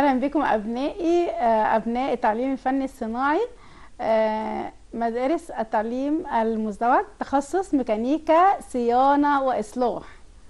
اهلا بكم ابنائي آه، ابناء التعليم الفني الصناعي آه، مدارس التعليم المزدوج تخصص ميكانيكا صيانه واصلاح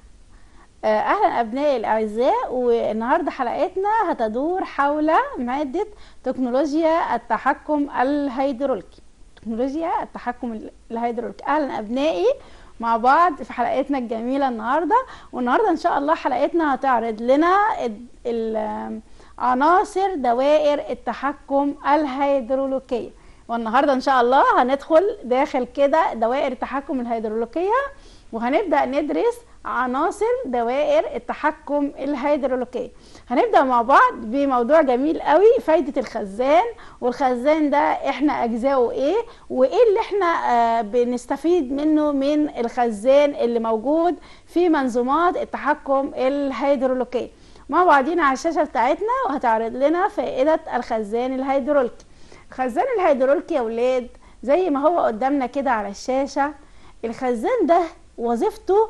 آه، اهلا ابنائي الاعزاء والنهارده حلقتنا هتدور حول ماده تكنولوجيا التحكم الهيدروليكي تكنولوجيا التحكم الهيدروليكي اهلا ابنائي مع بعض في حلقتنا الجميله النهارده والنهارده ان شاء الله حلقتنا هتعرض لنا ال- ال- عناصر دوائر التحكم الهيدروليكيه والنهارده ان شاء الله هندخل داخل كده دوائر التحكم الهيدروليكيه وهنبدا ندرس عناصر دوائر التحكم الهيدروليكيه هنبدا مع بعض بموضوع جميل قوي فايده الخزان والخزان ده احنا اجزاؤه ايه وايه اللي احنا آه بنستفيد منه من الخزان اللي موجود في منظومات التحكم الهيدروليكيه مع بعضينا على الشاشه بتاعتنا وهتعرض لنا فائده الخزان الهيدروليكي الخزان الهيدروليكي يا ولاد زي ما هو قدامنا كده على الشاشه الخزان ده وظيفته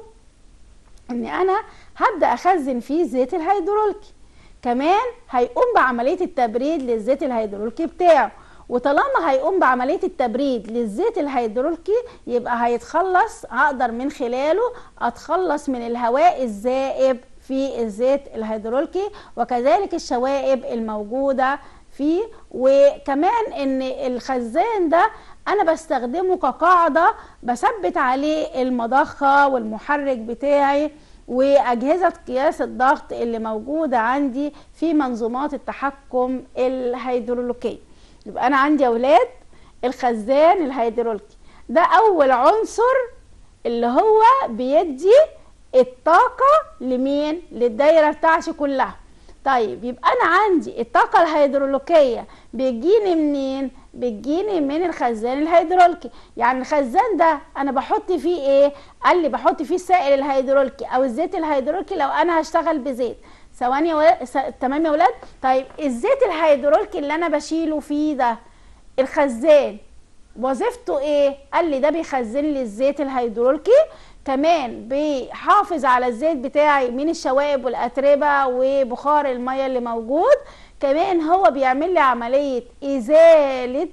ان انا هبدا اخزن فيه زيت الهيدروليكي كمان هيقوم بعمليه التبريد للزيت الهيدروليكي بتاعه وطالما هيقوم بعمليه التبريد للزيت الهيدروليكي يبقى هيتخلص هقدر من خلاله اتخلص من الهواء الزائب في الزيت الهيدروليكي وكذلك الشوائب الموجوده فيه وكمان ان الخزان ده انا بستخدمه كقاعده بثبت عليه المضخه والمحرك بتاعي واجهزه قياس الضغط اللي موجوده عندي في منظومات التحكم الهيدروليكيه يبقى انا عندي يا اولاد الخزان الهيدروليكي ده اول عنصر اللي هو بيدي الطاقه لمين للدايره بتاعتي كلها طيب يبقى انا عندي الطاقه الهيدروليكيه بتجيني منين بتجيني من الخزان الهيدروليكي يعني الخزان ده انا بحط فيه ايه قال لي بحط فيه السائل الهيدروليكي او الزيت الهيدروليكي لو انا هشتغل بزيت ثواني يا ولاد س... تمام يا ولاد طيب الزيت الهيدروليكي اللي انا بشيله فيه ده الخزان وظيفته ايه قال لي ده بيخزن لي الزيت الهيدروليكي كمان بيحافظ على الزيت بتاعي من الشوائب والاتربه وبخار الميه اللي موجود كمان هو بيعمل لي عمليه ازاله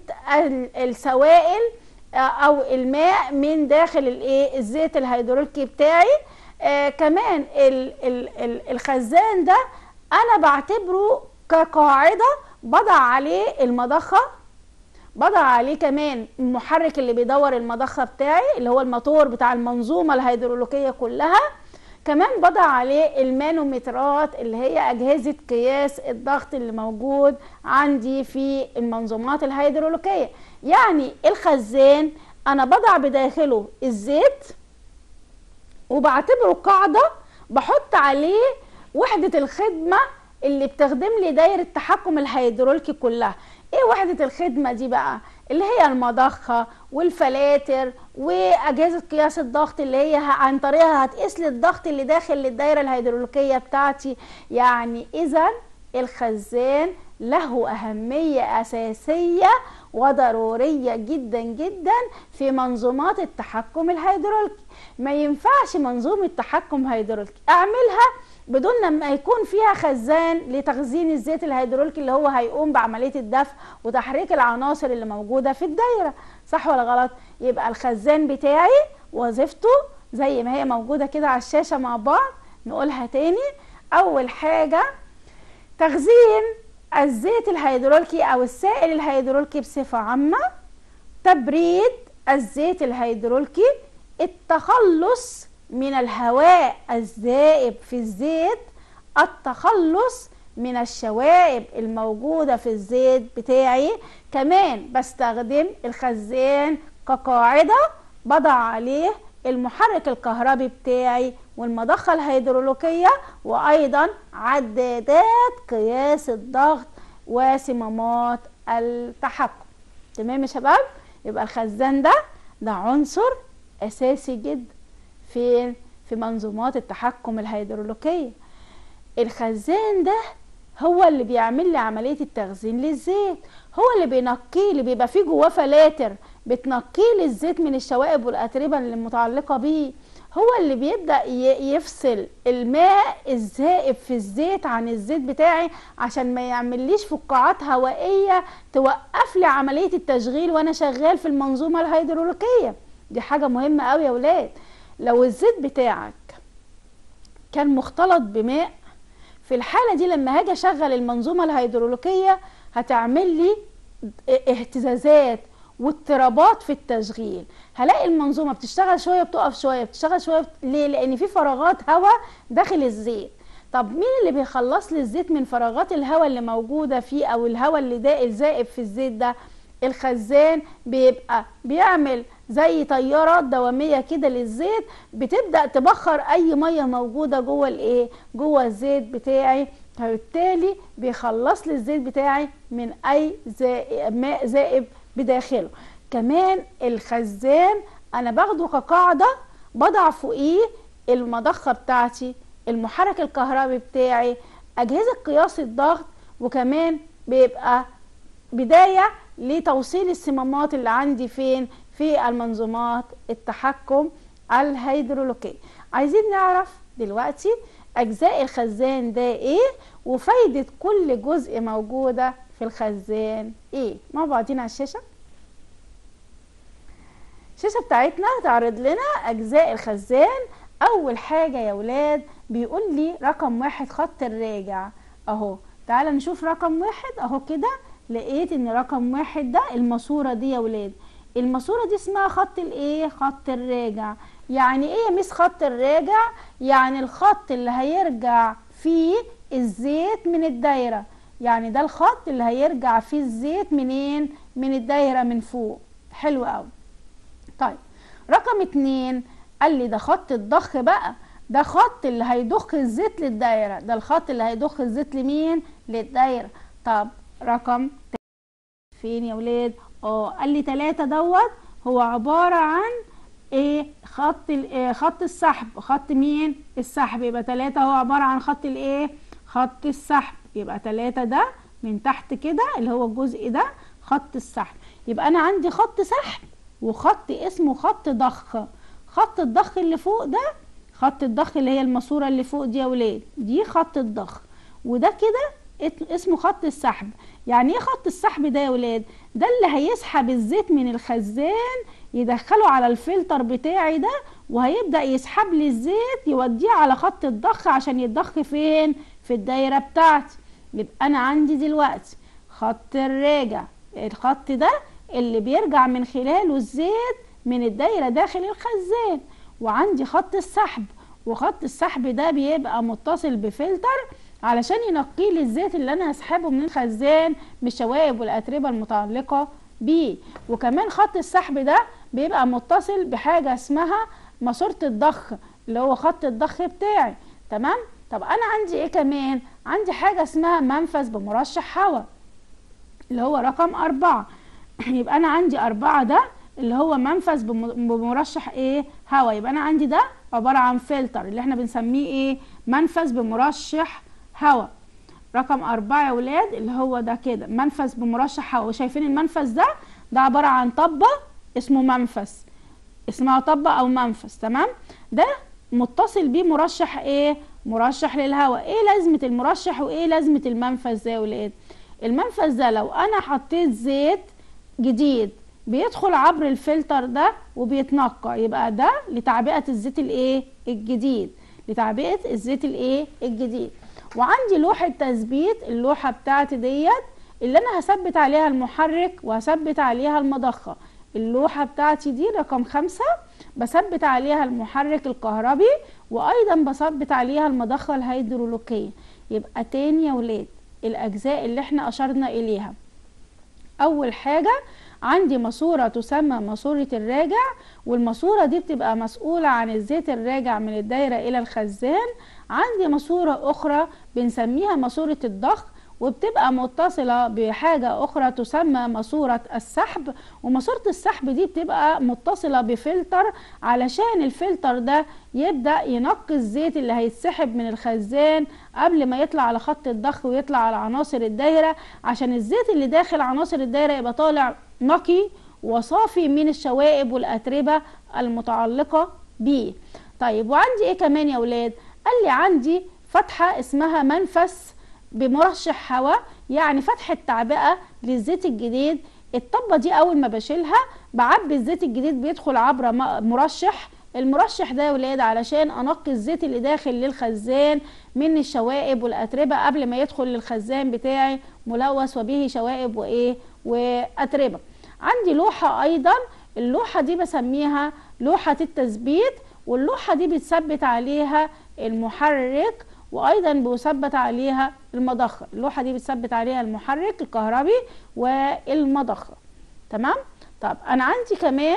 السوائل او الماء من داخل الايه الزيت الهيدروليكي بتاعي آه كمان ال ال ال الخزان ده انا بعتبره كقاعده بضع عليه المضخه بضع عليه كمان المحرك اللي بيدور المضخه بتاعي اللي هو الموتور بتاع المنظومه الهيدروليكيه كلها كمان بضع عليه المانومترات اللي هي اجهزه قياس الضغط اللي موجود عندي في المنظومات الهيدروليكيه يعني الخزان انا بضع بداخله الزيت وبعتبره قاعده بحط عليه وحده الخدمه اللي بتخدم لي دايره التحكم الهيدروليكي كلها ايه وحدة الخدمة دي بقى اللي هي المضخة والفلاتر واجهزة قياس الضغط اللي هي عن طريقها هتقيس لي الضغط اللي داخل الدايرة الهيدروليكية بتاعتي يعني اذا الخزان له أهمية أساسية وضرورية جدا جدا في منظومات التحكم الهيدروليكي ما ينفعش منظومة تحكم هيدروليكي أعملها بدون لما يكون فيها خزان لتخزين الزيت الهيدروليكي اللي هو هيقوم بعمليه الدفع وتحريك العناصر اللي موجوده في الدايره صح ولا غلط يبقى الخزان بتاعي وظيفته زي ما هي موجوده كده على الشاشه مع بعض نقولها تاني اول حاجه تخزين الزيت الهيدروليكي او السائل الهيدروليكي بصفه عامه تبريد الزيت الهيدروليكي التخلص من الهواء الذائب في الزيت التخلص من الشوائب الموجودة في الزيت بتاعي كمان بستخدم الخزان كقاعدة بضع عليه المحرك الكهربي بتاعي والمضخة الهيدروليكية وأيضا عدادات قياس الضغط وصمامات التحكم تمام يا شباب يبقى الخزان ده ده عنصر أساسي جدا فين في منظومات التحكم الهيدروليكيه الخزان ده هو اللي بيعمل لي عمليه التخزين للزيت هو اللي بينقيه اللي بيبقى فيه جواه فلاتر بتنقيه للزيت من الشوائب والاتربه اللي متعلقه بيه هو اللي بيبدأ يفصل الماء الزائب في الزيت عن الزيت بتاعي عشان ما يعمليش فقاعات هوائية توقف لي عملية التشغيل وانا شغال في المنظومة الهيدروليكية دي حاجة مهمة قوي يا ولاد لو الزيت بتاعك كان مختلط بماء في الحالة دي لما هاجي اشغل المنظومة الهيدروليكية هتعمل لي اهتزازات واضطرابات في التشغيل هلاقي المنظومه بتشتغل شويه بتقف شويه بتشتغل شويه بت... ليه لان في فراغات هواء داخل الزيت طب مين اللي بيخلص لي الزيت من فراغات الهواء اللي موجوده فيه او الهواء اللي ده الزائب في الزيت ده الخزان بيبقى بيعمل زي طيارات دواميه كده للزيت بتبدا تبخر اي ميه موجوده جوه الايه جوه الزيت بتاعي فبالتالي بيخلص لي الزيت بتاعي من اي زائب ماء زائب بداخله كمان الخزان انا باخده كقاعده بضع فوقيه المضخه بتاعتي المحرك الكهربي بتاعي اجهزه قياس الضغط وكمان بيبقى بدايه لتوصيل الصمامات اللي عندي فين في المنظومات التحكم الهيدروليكيه عايزين نعرف دلوقتي اجزاء الخزان ده ايه وفايده كل جزء موجوده في الخزان ايه مع بعضينا على الشاشه الشاشه بتاعتنا تعرض لنا اجزاء الخزان اول حاجه يا ولاد بيقول لي رقم واحد خط الراجع اهو تعالى نشوف رقم واحد اهو كده لقيت ان رقم واحد ده الماسوره دي يا ولاد الماسوره دي اسمها خط الايه خط الراجع يعني ايه يا ميس خط الراجع يعني الخط اللي هيرجع فيه الزيت من الدايره يعني ده الخط اللي هيرجع فيه الزيت منين من الدايره من فوق حلو قوي طيب رقم اتنين قال لي ده خط الضخ بقى ده خط اللي هيضخ الزيت للدايره ده الخط اللي هيضخ الزيت لمين للدايره طب رقم فين يا ولاد اه قال لي تلاتة دوت هو عبارة عن ايه خط ايه خط السحب خط مين السحب يبقى تلاتة هو عبارة عن خط الايه خط السحب يبقى تلاتة ده من تحت كده اللي هو الجزء ده خط السحب يبقى انا عندي خط سحب وخط اسمه خط ضخ خط الضخ اللي فوق ده خط الضخ اللي هي الماسوره اللي فوق دي يا ولاد دي خط الضخ وده كده اسمه خط السحب يعني ايه خط السحب ده يا ولاد ده اللي هيسحب الزيت من الخزان يدخله على الفلتر بتاعي ده وهيبدا يسحب لي الزيت يوديه على خط الضخ عشان يتضخ فين في الدايره بتاعتي يبقى انا عندي دلوقتي خط الراجع الخط ده اللي بيرجع من خلاله الزيت من الدايره داخل الخزان وعندي خط السحب وخط السحب ده بيبقى متصل بفلتر علشان ينقي لي الزيت اللي انا هسحبه من الخزان من الشوائب والاتربه المتعلقه بيه وكمان خط السحب ده بيبقى متصل بحاجه اسمها ماسوره الضخ اللي هو خط الضخ بتاعي تمام طب انا عندي ايه كمان عندي حاجه اسمها منفذ بمرشح هواء اللي هو رقم أربعة يبقى أنا عندي أربعة ده اللي هو منفذ بمرشح إيه هواء يبقى أنا عندي ده عبارة عن فلتر اللي احنا بنسميه إيه منفذ بمرشح هواء رقم أربعة يا ولاد اللي هو ده كده منفذ بمرشح هواء وشايفين المنفذ ده ده عبارة عن طبة اسمه منفذ اسمها طبة أو منفذ تمام ده متصل بيه مرشح ايه مرشح للهواء ايه لازمة المرشح وايه لازمة المنفذ ده يا ولاد المنفذ ده لو انا حطيت زيت جديد بيدخل عبر الفلتر ده وبيتنقى يبقى ده لتعبئة الزيت الايه الجديد لتعبئة الزيت الايه الجديد وعندي لوحة تثبيت اللوحة بتاعتي ديت اللي انا هثبت عليها المحرك وهثبت عليها المضخة اللوحة بتاعتي دي رقم خمسة بثبت عليها المحرك الكهربي وايضا بثبت عليها المضخة الهيدروليكية يبقى تاني يا ولاد الاجزاء اللي احنا اشرنا اليها اول حاجة عندي ماسورة تسمى ماسورة الراجع والماسورة دي بتبقى مسؤولة عن الزيت الراجع من الدايرة الى الخزان عندي ماسورة اخرى بنسميها ماسورة الضخ وبتبقى متصلة بحاجة أخرى تسمى ماسورة السحب وماسورة السحب دي بتبقى متصلة بفلتر علشان الفلتر ده يبدأ ينقي الزيت اللي هيتسحب من الخزان قبل ما يطلع على خط الضخ ويطلع على عناصر الدايرة عشان الزيت اللي داخل عناصر الدايرة يبقى طالع نقي وصافي من الشوائب والأتربة المتعلقة بيه طيب وعندي ايه كمان يا ولاد قال لي عندي فتحه اسمها منفس بمرشح هواء يعني فتحه تعبئه للزيت الجديد الطبه دي اول ما بشيلها بعبي الزيت الجديد بيدخل عبر مرشح المرشح ده يا ولاد علشان انقي الزيت اللي داخل للخزان من الشوائب والاتربه قبل ما يدخل للخزان بتاعي ملوث وبه شوائب وايه واتربه عندي لوحه ايضا اللوحه دي بسميها لوحه التثبيت واللوحه دي بتثبت عليها المحرك وايضا بيثبت عليها المضخه اللوحه دي بتثبت عليها المحرك الكهربي والمضخه تمام طب انا عندي كمان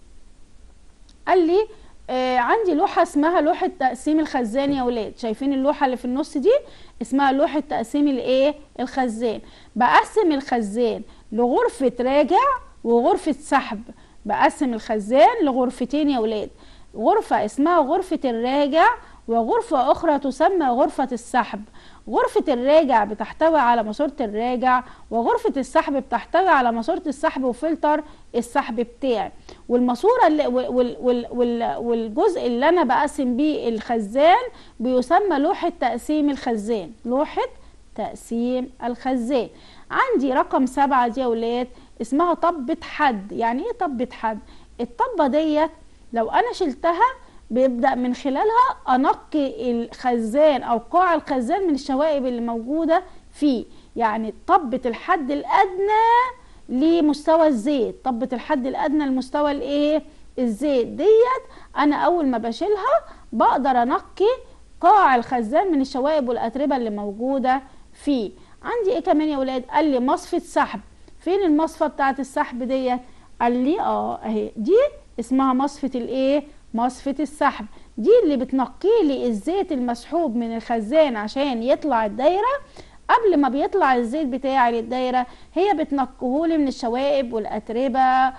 قال لي آه عندي لوحة اسمها لوحة تقسيم الخزان يا ولاد شايفين اللوحة اللي في النص دي اسمها لوحة تقسيم الايه الخزان بقسم الخزان لغرفة راجع وغرفة سحب بقسم الخزان لغرفتين يا ولاد غرفة اسمها غرفة الراجع وغرفة أخرى تسمى غرفة السحب غرفة الراجع بتحتوي على ماسورة الراجع وغرفة السحب بتحتوي على ماسورة السحب وفلتر السحب بتاعي والماسورة اللي وال وال وال والجزء اللي أنا بقسم بيه الخزان بيسمى لوحة تقسيم الخزان لوحة تقسيم الخزان عندي رقم سبعة دي يا ولاد اسمها طبة حد يعني ايه طبة حد الطبة ديت لو انا شلتها بيبدأ من خلالها أنقي الخزان أو قاع الخزان من الشوائب اللي موجودة فيه يعني طبة الحد الأدنى لمستوى الزيت طبة الحد الأدنى لمستوى الإيه الزيت ديت أنا أول ما بشيلها بقدر أنقي قاع الخزان من الشوائب والأتربة اللي موجودة فيه عندي إيه كمان يا ولاد قال لي مصفة سحب فين المصفى بتاعت السحب ديت قال لي اه اهي دي اسمها مصفة الايه مصفة السحب دي اللي بتنقي لي الزيت المسحوب من الخزان عشان يطلع الدايرة قبل ما بيطلع الزيت بتاعي للدايرة هي بتنقهولي من الشوائب والأتربة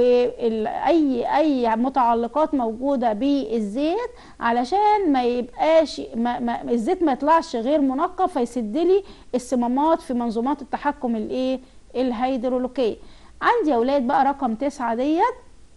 وأي أي متعلقات موجودة بالزيت علشان ما يبقاش ما ما الزيت ما يطلعش غير منقى فيسد لي الصمامات في منظومات التحكم الايه الهيدرولوكية عندي يا ولاد بقى رقم تسعة ديت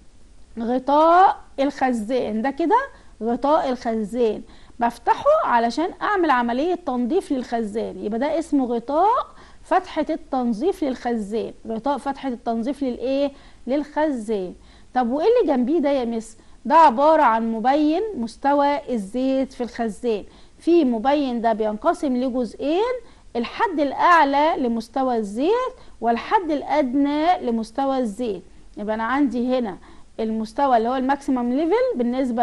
غطاء الخزان ده كده غطاء الخزان بفتحه علشان اعمل عملية تنظيف للخزان يبقى ده اسمه غطاء فتحة التنظيف للخزان غطاء فتحة التنظيف للايه للخزان طب وايه اللي جنبيه ده يا مس ده عبارة عن مبين مستوى الزيت في الخزان في مبين ده بينقسم لجزئين الحد الاعلى لمستوى الزيت والحد الادنى لمستوى الزيت يبقى انا عندي هنا المستوى اللي هو الماكسيمم ليفل بالنسبه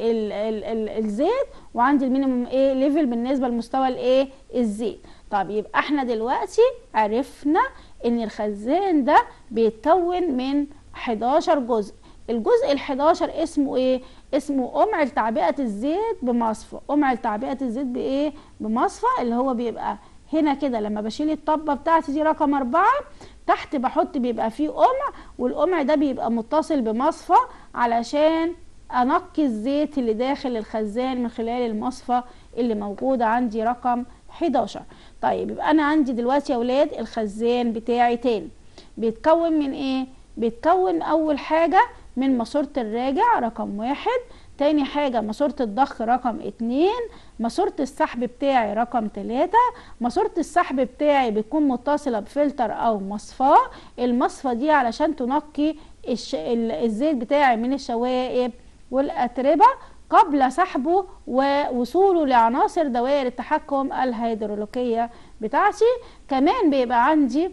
للزيت وعندي المينيمم ايه ليفل بالنسبه لمستوى الايه الزيت طب يبقى احنا دلوقتي عرفنا ان الخزان ده بيتكون من 11 جزء الجزء ال 11 اسمه ايه اسمه قمع لتعبئه الزيت بمصفى قمع لتعبئه الزيت بايه بمصفى اللي هو بيبقى هنا كده لما بشيل الطبه بتاعتي دي رقم أربعة تحت بحط بيبقى فيه قمع والقمع ده بيبقى متصل بمصفى علشان انقي الزيت اللي داخل الخزان من خلال المصفى اللي موجودة عندي رقم 11 طيب يبقى انا عندي دلوقتي يا ولاد الخزان بتاعي تاني بيتكون من ايه بيتكون اول حاجة من ماسورة الراجع رقم واحد تاني حاجة ماسورة الضخ رقم اتنين ماسورة السحب بتاعي رقم تلاتة ماسورة السحب بتاعي بتكون متصلة بفلتر او مصفاة المصفى دي علشان تنقي الش... الزيت بتاعي من الشوائب والاتربة قبل سحبه ووصوله لعناصر دوائر التحكم الهيدرولوكية بتاعتي كمان بيبقى عندي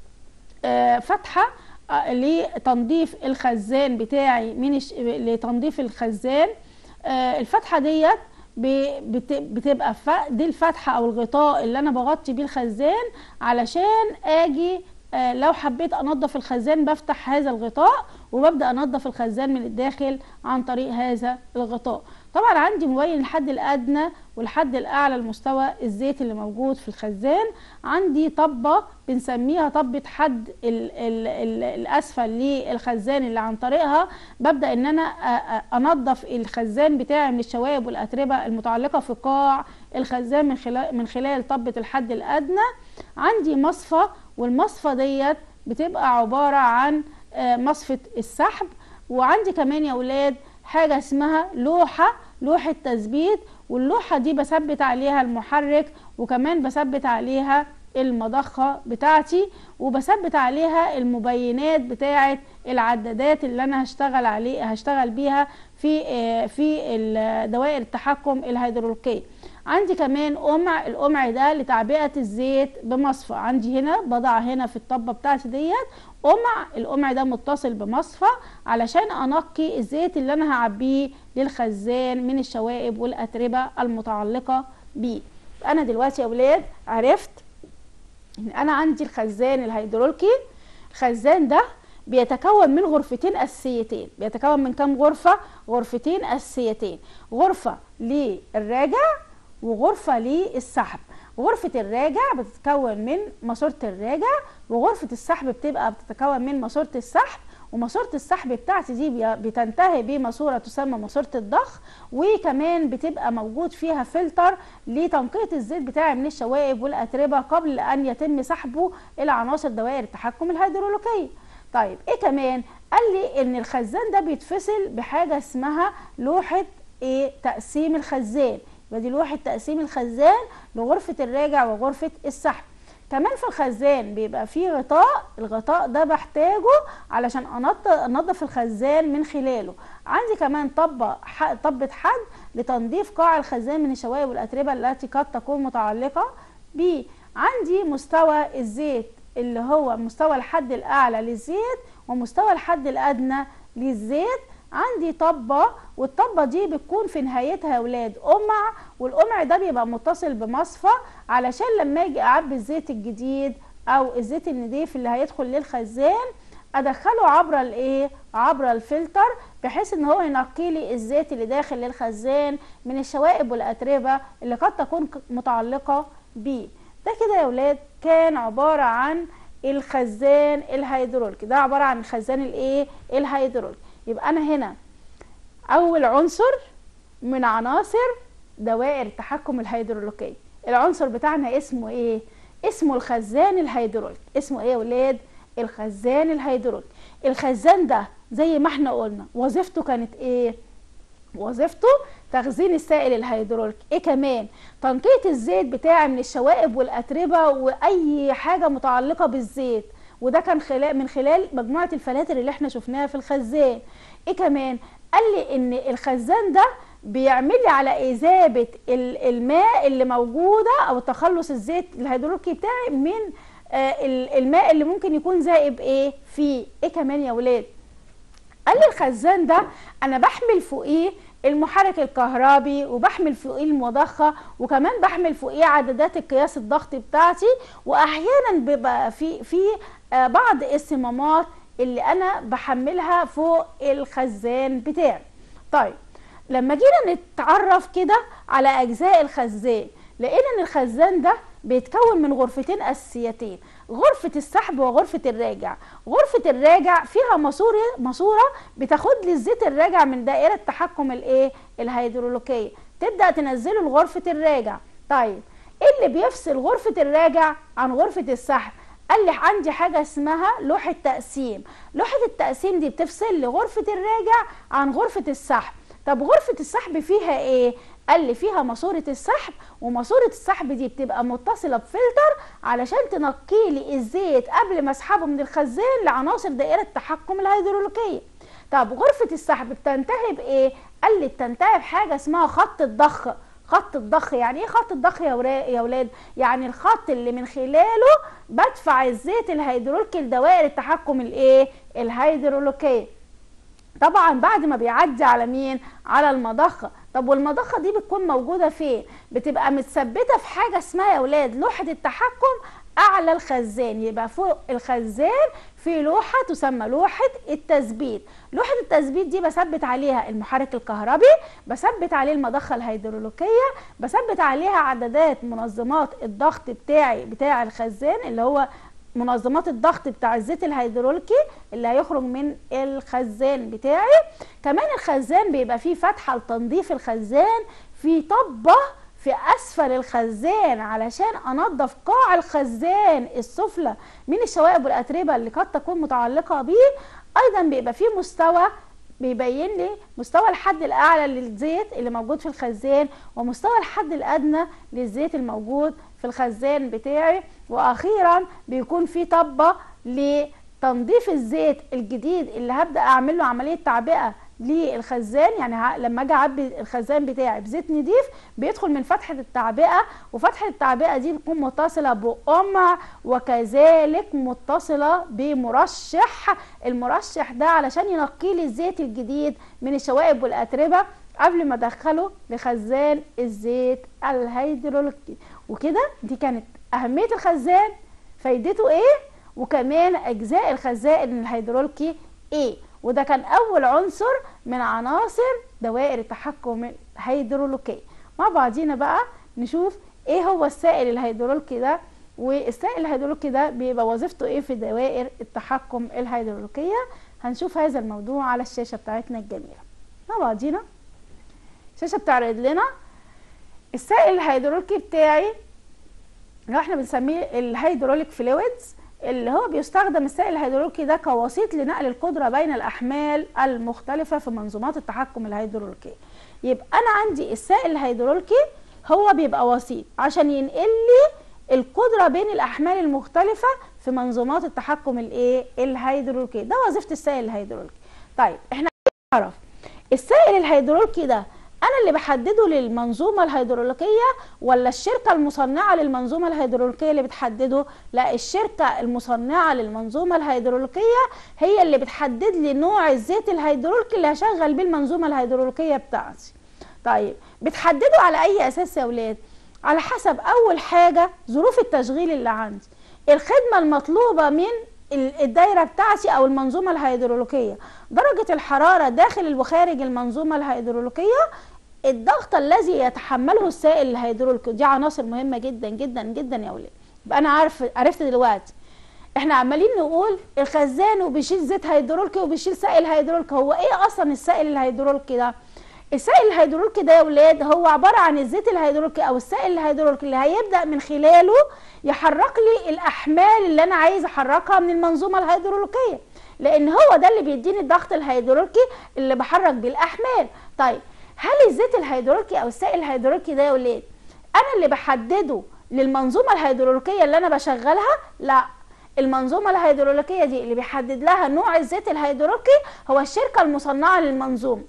آه فتحة لتنظيف الخزان بتاعي من الش... لتنظيف الخزان آه الفتحه ديت بت... بتبقى ف... دي الفتحه او الغطاء اللي انا بغطي بيه الخزان علشان اجي آه لو حبيت انظف الخزان بفتح هذا الغطاء وببدا انظف الخزان من الداخل عن طريق هذا الغطاء طبعا عندي مبين الحد الادنى والحد الاعلى لمستوى الزيت اللي موجود في الخزان عندي طبه بنسميها طبه حد ال ال ال الاسفل للخزان اللي عن طريقها ببدا ان انا انظف الخزان بتاعي من الشوائب والاتربه المتعلقه في قاع الخزان من خلال من خلال طبه الحد الادنى عندي مصفى والمصفى ديت بتبقى عباره عن مصفة السحب وعندي كمان يا ولاد حاجة اسمها لوحة لوحة تثبيت واللوحة دي بثبت عليها المحرك وكمان بثبت عليها المضخة بتاعتي وبثبت عليها المبينات بتاعة العدادات اللي انا هشتغل عليه هشتغل بيها في آه، في دوائر التحكم الهيدروليكيه عندي كمان قمع القمع ده لتعبئه الزيت بمصفى عندي هنا بضع هنا في الطبه بتاعتي ديت قمع القمع ده متصل بمصفى علشان انقي الزيت اللي انا هعبيه للخزان من الشوائب والاتربه المتعلقه بيه انا دلوقتي يا اولاد عرفت ان انا عندي الخزان الهيدروليكي الخزان ده بيتكون من غرفتين اساسيتين بيتكون من كام غرفه غرفتين اساسيتين غرفه للراجع وغرفه للسحب غرفة الراجع بتتكون من ماسورة الراجع وغرفة السحب بتبقى بتتكون من ماسورة السحب وماسورة السحب بتاعتي دي بتنتهي بماسورة تسمى ماسورة الضخ وكمان بتبقى موجود فيها فلتر لتنقية الزيت بتاعي من الشوائب والأتربة قبل أن يتم سحبه إلى عناصر دوائر التحكم الهيدروليكية طيب ايه كمان قال لي ان الخزان ده بيتفصل بحاجه اسمها لوحه ايه تقسيم الخزان يبقى دي لوحه تقسيم الخزان لغرفه الراجع وغرفه السحب كمان في الخزان بيبقى فيه غطاء الغطاء ده بحتاجه علشان انضف الخزان من خلاله عندي كمان طبة طبة حد لتنظيف قاع الخزان من الشوائب والاتربه التي قد تكون متعلقه بيه عندي مستوى الزيت اللي هو مستوى الحد الاعلى للزيت ومستوى الحد الادنى للزيت عندي طبة والطبة دي بتكون في نهايتها يا ولاد قمع والقمع ده بيبقى متصل بمصفى علشان لما اجي اعبي الزيت الجديد او الزيت النضيف اللي هيدخل للخزان ادخله عبر الايه عبر الفلتر بحيث ان هو ينقي لي الزيت اللي داخل للخزان من الشوائب والاتربه اللي قد تكون متعلقه بيه ده كده يا ولاد كان عبارة عن الخزان الهيدروليكي ده عبارة عن الخزان الايه الهيدروليكي يبقى انا هنا اول عنصر من عناصر دوائر التحكم الهيدروليكي العنصر بتاعنا اسمه ايه اسمه الخزان الهيدروليكي اسمه ايه يا ولاد الخزان الهيدروليكي الخزان ده زي ما احنا قلنا وظيفته كانت ايه وظيفته تخزين السائل الهيدروليكي ايه كمان تنقية الزيت بتاعي من الشوائب والاتربة واي حاجة متعلقة بالزيت وده كان خلال من خلال مجموعة الفلاتر اللي احنا شفناها في الخزان ايه كمان قال لي ان الخزان ده بيعمل لي على اذابه الماء اللي موجوده او تخلص الزيت الهيدروليكي بتاعي من آه، الماء اللي ممكن يكون ذائب ايه فيه ايه كمان يا ولاد قال لي الخزان ده انا بحمل فوقيه المحرك الكهربي وبحمل فوقيه المضخه وكمان بحمل فوقيه عدادات القياس الضغط بتاعتي واحيانا بيبقى في في آه، بعض الصمامات اللي انا بحملها فوق الخزان بتاعي طيب لما جينا نتعرف كده على اجزاء الخزان لقينا ان الخزان ده بيتكون من غرفتين اساسيتين غرفة السحب وغرفة الراجع غرفة الراجع فيها ماسورة ماسورة بتاخد لي الزيت الراجع من دائرة تحكم الايه الهيدروليكية تبدأ تنزله لغرفة الراجع طيب ايه اللي بيفصل غرفة الراجع عن غرفة السحب قال لي عندي حاجة اسمها لوحة تقسيم لوحة التقسيم دي بتفصل لغرفة الراجع عن غرفة السحب طب غرفة السحب فيها ايه قال لي فيها ماسوره السحب وماسوره السحب دي بتبقى متصله بفلتر علشان تنقي لي الزيت قبل ما اسحبه من الخزان لعناصر دائره التحكم الهيدروليكيه طب غرفه السحب بتنتهي بايه قال لي بتنتهي بحاجه اسمها خط الضخ خط الضخ يعني ايه خط الضخ يا يا ولاد يعني الخط اللي من خلاله بدفع الزيت الهيدروليكي لدوائر التحكم الايه الهيدروليكيه طبعا بعد ما بيعدي على مين على المضخه طب والمضخه دي بتكون موجوده فين بتبقى متثبته في حاجه اسمها يا ولاد لوحه التحكم اعلى الخزان يبقى فوق الخزان في لوحه تسمى لوحه التثبيت لوحه التثبيت دي بثبت عليها المحرك الكهربي بثبت عليه المضخه الهيدروليكيه بثبت عليها عدادات منظمات الضغط بتاعي بتاع الخزان اللي هو منظمات الضغط بتاع الزيت الهيدروليكي اللي هيخرج من الخزان بتاعي كمان الخزان بيبقى فيه فتحه لتنظيف الخزان في طبه في اسفل الخزان علشان انظف قاع الخزان السفلى من الشوائب والاتربه اللي قد تكون متعلقه بيه ايضا بيبقى فيه مستوى بيبين لي مستوى الحد الاعلى للزيت اللي موجود في الخزان ومستوى الحد الادنى للزيت الموجود في الخزان بتاعي واخيرا بيكون في طبه لتنظيف الزيت الجديد اللي هبدا اعمل له عمليه تعبئه للخزان يعني لما اجي اعبي الخزان بتاعي بزيت نضيف بيدخل من فتحه التعبئه وفتحه التعبئه دي بتكون متصله بقمع وكذلك متصله بمرشح المرشح ده علشان ينقي لي الزيت الجديد من الشوائب والاتربه قبل ما ادخله لخزان الزيت الهيدروليكي وكده دي كانت اهميه الخزان فايدته ايه وكمان اجزاء الخزان الهيدروليكي ايه وده كان اول عنصر من عناصر دوائر التحكم الهيدروليكيه مع بعضينا بقى نشوف ايه هو السائل الهيدروليكي ده والسائل الهيدروليكي ده بيبقى وظيفته ايه في دوائر التحكم الهيدروليكيه هنشوف هذا الموضوع على الشاشه بتاعتنا الجميله مع بعضينا الشاشه بتعرض لنا السائل الهيدروليكي بتاعي اللي احنا بنسميه الهيدروليك فلويدز اللي هو بيستخدم السائل الهيدروليكي ده كوسيط لنقل القدرة بين الأحمال المختلفة في منظومات التحكم الهيدروليكية يبقى أنا عندي السائل الهيدروليكي هو بيبقى وسيط عشان ينقل لي القدرة بين الأحمال المختلفة في منظومات التحكم الايه الهيدروليكي ده وظيفة السائل الهيدروليكي طيب احنا نعرف السائل الهيدروليكي ده انا اللي بحدده للمنظومه الهيدروليكيه ولا الشركه المصنعه للمنظومه الهيدروليكيه اللي بتحدده لا الشركه المصنعه للمنظومه الهيدروليكيه هي اللي بتحدد لي نوع الزيت الهيدروليكي اللي هشغل بيه المنظومه الهيدروليكيه بتاعتي طيب بتحدده على اي اساس يا ولاد على حسب اول حاجه ظروف التشغيل اللي عندي الخدمه المطلوبه من الدايره بتاعتي او المنظومه الهيدروليكيه درجه الحراره داخل وخارج المنظومه الهيدروليكيه الضغط الذي يتحمله السائل الهيدروليكي دي عناصر مهمه جدا جدا جدا يا ولاد يبقى انا عارف عرفت دلوقتي احنا عمالين نقول الخزان وبيشيل زيت هيدروليكي وبيشيل سائل هيدروليكي هو ايه اصلا السائل الهيدروليكي ده السائل الهيدروليكي ده يا ولاد هو عباره عن الزيت الهيدروليكي او السائل الهيدروليكي اللي هيبدا من خلاله يحرك لي الاحمال اللي انا عايز احركها من المنظومه الهيدروليكيه لان هو ده اللي بيديني الضغط الهيدروليكي اللي بحرك بيه الاحمال طيب هل الزيت الهيدروليكي او السائل الهيدروليكي ده يا ولاد انا اللي بحدده للمنظومه الهيدروليكيه اللي انا بشغلها لا المنظومه الهيدروليكيه دي اللي بيحدد لها نوع الزيت الهيدروليكي هو الشركه المصنعه للمنظومه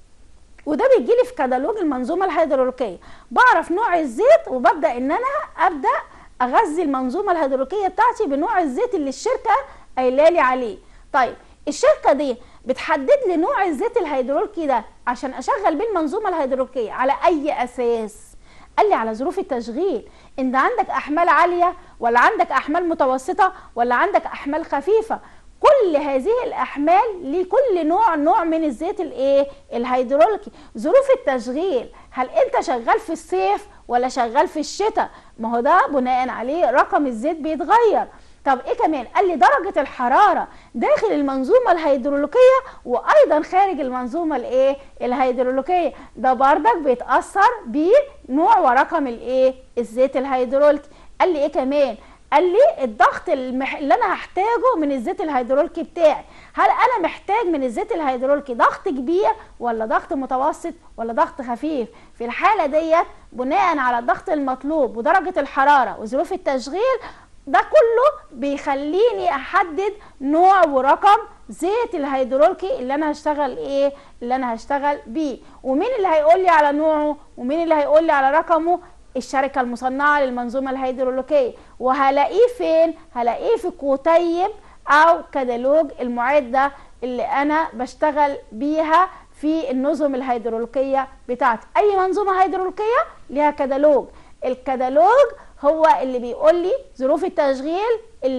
وده بيجي لي في كتالوج المنظومه الهيدروليكيه بعرف نوع الزيت وببدا ان انا ابدا اغذي المنظومه الهيدروليكيه بتاعتي بنوع الزيت اللي الشركه قايله لي عليه طيب الشركه دي بتحدد لي نوع الزيت الهيدروليكي ده عشان اشغل بيه المنظومه الهيدروليكيه على اي اساس قال لي على ظروف التشغيل انت عندك احمال عاليه ولا عندك احمال متوسطه ولا عندك احمال خفيفه كل هذه الاحمال لكل نوع نوع من الزيت الايه الهيدروليكي ظروف التشغيل هل انت شغال في الصيف ولا شغال في الشتاء ما هو ده بناء عليه رقم الزيت بيتغير طب ايه كمان قال لي درجه الحراره داخل المنظومه الهيدروليكيه وايضا خارج المنظومه الايه الهيدروليكيه ده بردك بيتاثر بنوع ورقم الايه الزيت الهيدروليكي قال لي ايه كمان قال لي الضغط المح... اللي انا هحتاجه من الزيت الهيدروليكي بتاعي هل انا محتاج من الزيت الهيدروليكي ضغط كبير ولا ضغط متوسط ولا ضغط خفيف في الحاله ديت بناء على الضغط المطلوب ودرجه الحراره وظروف التشغيل ده كله بيخليني احدد نوع ورقم زيت الهيدروليكي اللي انا هشتغل ايه اللي انا هشتغل بيه ومين اللي هيقول لي على نوعه ومين اللي هيقول لي على رقمه الشركه المصنعه للمنظومه الهيدروليكيه وهلاقيه فين هلاقيه في كتيب او كتالوج المعده اللي انا بشتغل بيها في النظم الهيدروليكيه بتاعتي اي منظومه هيدروليكيه ليها كتالوج الكتالوج هو اللي بيقول لي ظروف التشغيل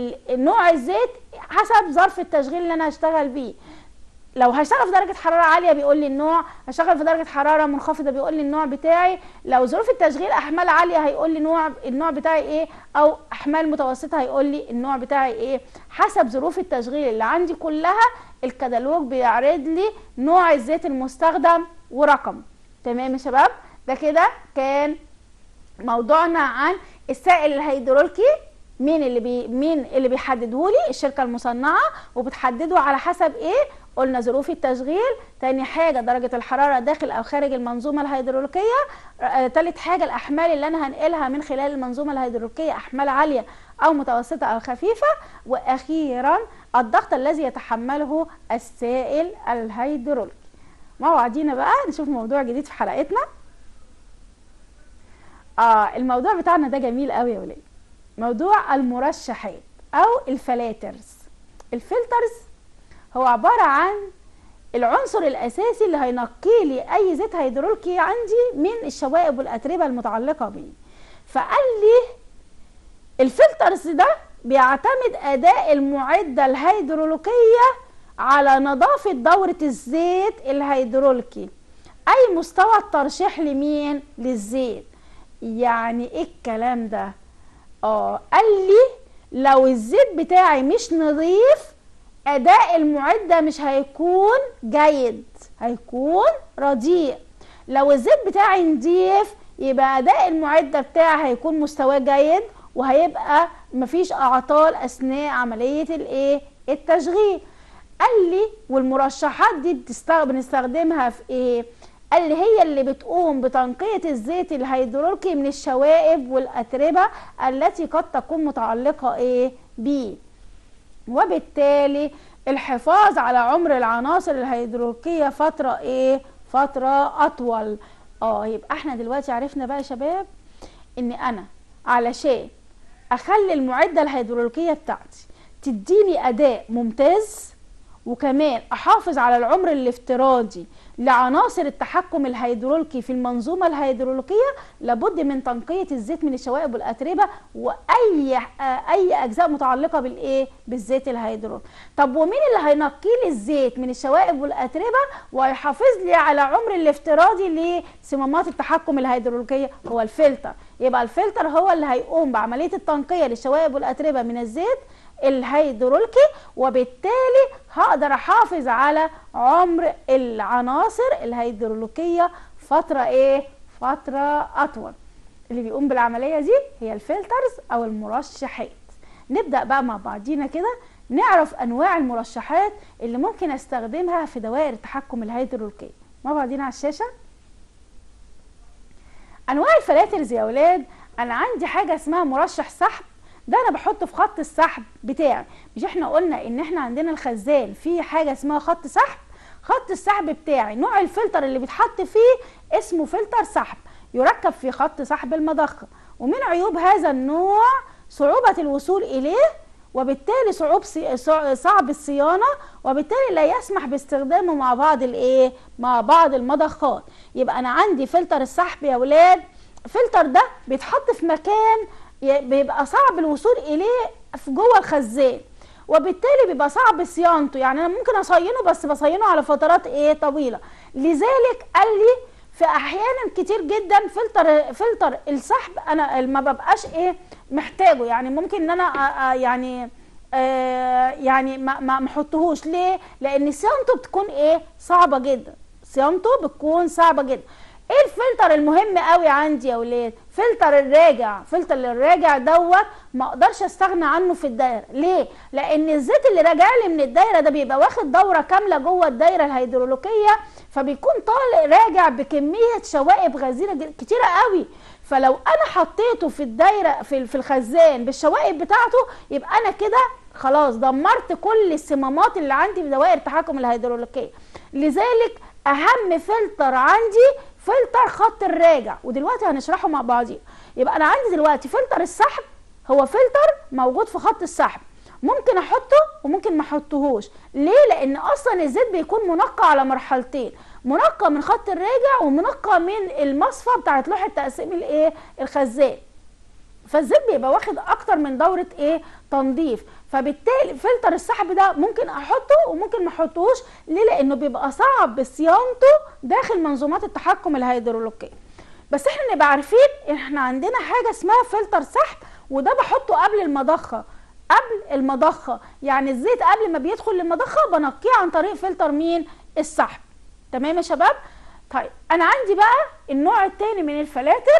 نوع الزيت حسب ظرف التشغيل اللي انا هشتغل بيه لو هشتغل في درجه حراره عاليه بيقول لي النوع هشتغل في درجه حراره منخفضه بيقول لي النوع بتاعي لو ظروف التشغيل احمال عاليه هيقول لي نوع النوع بتاعي ايه او احمال متوسطه هيقول لي النوع بتاعي ايه حسب ظروف التشغيل اللي عندي كلها الكتالوج بيعرض لي نوع الزيت المستخدم ورقم تمام يا شباب ده كده كان موضوعنا عن السائل الهيدروليكي مين اللي بي مين اللي بيحدده لي الشركه المصنعه وبتحدده على حسب ايه قلنا ظروف التشغيل تاني حاجه درجه الحراره داخل او خارج المنظومه الهيدروليكيه آه تالت حاجه الاحمال اللي انا هنقلها من خلال المنظومه الهيدروليكيه احمال عاليه او متوسطه او خفيفه واخيرا الضغط الذي يتحمله السائل الهيدروليكي مع بعضينا بقى نشوف موضوع جديد في حلقتنا اه الموضوع بتاعنا ده جميل قوي يا ولاد موضوع المرشحات او الفلاترز الفلترز هو عبارة عن العنصر الاساسي اللي هينقي لي اي زيت هيدروليكي عندي من الشوائب والاتربه المتعلقه بيه فقال لي الفلترز ده بيعتمد اداء المعده الهيدروليكيه على نظافه دوره الزيت الهيدروليكي اي مستوى الترشيح لمين للزيت يعني ايه الكلام ده اه قال لي لو الزيت بتاعي مش نظيف اداء المعده مش هيكون جيد هيكون رديء لو الزيت بتاعي نضيف يبقى اداء المعده بتاعي هيكون مستواه جيد وهيبقى مفيش اعطال اثناء عمليه الايه التشغيل قال لي والمرشحات دي بنستخدمها في ايه قال لي هي اللي بتقوم بتنقية الزيت الهيدروليكي من الشوائب والأتربة التي قد تكون متعلقة ايه بيه وبالتالي الحفاظ على عمر العناصر الهيدروليكية فترة ايه فترة أطول اه يبقى احنا دلوقتي عرفنا بقى يا شباب ان انا علشان اخلي المعدة الهيدروليكية بتاعتي تديني اداء ممتاز وكمان احافظ على العمر الافتراضي لعناصر التحكم الهيدروليكي في المنظومه الهيدروليكيه لابد من تنقيه الزيت من الشوائب والاتربه واي اي اجزاء متعلقه بالايه بالزيت الهيدروليكي طب ومين اللي هينقي لي الزيت من الشوائب والاتربه ويحافظ لي على عمر الافتراضي لصمامات التحكم الهيدروليكيه هو الفلتر يبقى الفلتر هو اللي هيقوم بعمليه التنقيه للشوائب والاتربه من الزيت الهيدروليكي وبالتالي هقدر احافظ على عمر العناصر الهيدروليكيه فتره ايه فتره اطول اللي بيقوم بالعمليه دي هي الفلترز او المرشحات نبدا بقى مع بعضينا كده نعرف انواع المرشحات اللي ممكن استخدمها في دوائر التحكم الهيدروليكيه مع بعضينا على الشاشه انواع الفلاترز يا اولاد انا عندي حاجه اسمها مرشح سحب ده انا بحطه في خط السحب بتاعي مش احنا قلنا ان احنا عندنا الخزان في حاجه اسمها خط سحب خط السحب بتاعي نوع الفلتر اللي بيتحط فيه اسمه فلتر سحب يركب في خط سحب المضخه ومن عيوب هذا النوع صعوبه الوصول اليه وبالتالي صعوب صعب الصيانه وبالتالي لا يسمح باستخدامه مع بعض الايه مع بعض المضخات يبقى انا عندي فلتر السحب يا ولاد الفلتر ده بيتحط في مكان بيبقى صعب الوصول اليه في جوه الخزان وبالتالي بيبقى صعب صيانته يعني انا ممكن اصينه بس بصينه على فترات ايه طويله لذلك قال لي في احيانا كتير جدا فلتر فلتر السحب انا ما ببقاش ايه محتاجه يعني ممكن ان انا يعني آه يعني ما ما احطهوش ليه لان صيانته بتكون ايه صعبه جدا صيانته بتكون صعبه جدا ايه الفلتر المهم قوي عندي يا ولاد فلتر الراجع فلتر الراجع دوت ما اقدرش استغنى عنه في الدايره ليه لان الزيت اللي راجع لي من الدايره ده بيبقى واخد دوره كامله جوه الدايره الهيدروليكيه فبيكون طالع راجع بكميه شوائب غزيره كتيره قوي فلو انا حطيته في الدايره في في الخزان بالشوائب بتاعته يبقى انا كده خلاص دمرت كل الصمامات اللي عندي في دوائر التحكم الهيدروليكيه لذلك اهم فلتر عندي فلتر خط الراجع ودلوقتي هنشرحه مع بعضين يبقى انا عندي دلوقتي فلتر السحب هو فلتر موجود في خط السحب ممكن احطه وممكن ما احطهوش ليه لان اصلا الزيت بيكون منقى على مرحلتين منقى من خط الراجع ومنقى من المصفى بتاعت لوحه تقسيم الايه الخزان فالزيت بيبقى واخد اكتر من دوره ايه تنظيف فبالتالي فلتر السحب ده ممكن احطه وممكن ما احطهوش ليه لانه بيبقى صعب صيانته داخل منظومات التحكم الهيدروليكيه بس احنا نبقى عارفين احنا عندنا حاجه اسمها فلتر سحب وده بحطه قبل المضخه قبل المضخه يعني الزيت قبل ما بيدخل المضخه بنقيه عن طريق فلتر مين السحب تمام يا شباب طيب انا عندي بقى النوع الثاني من الفلاتر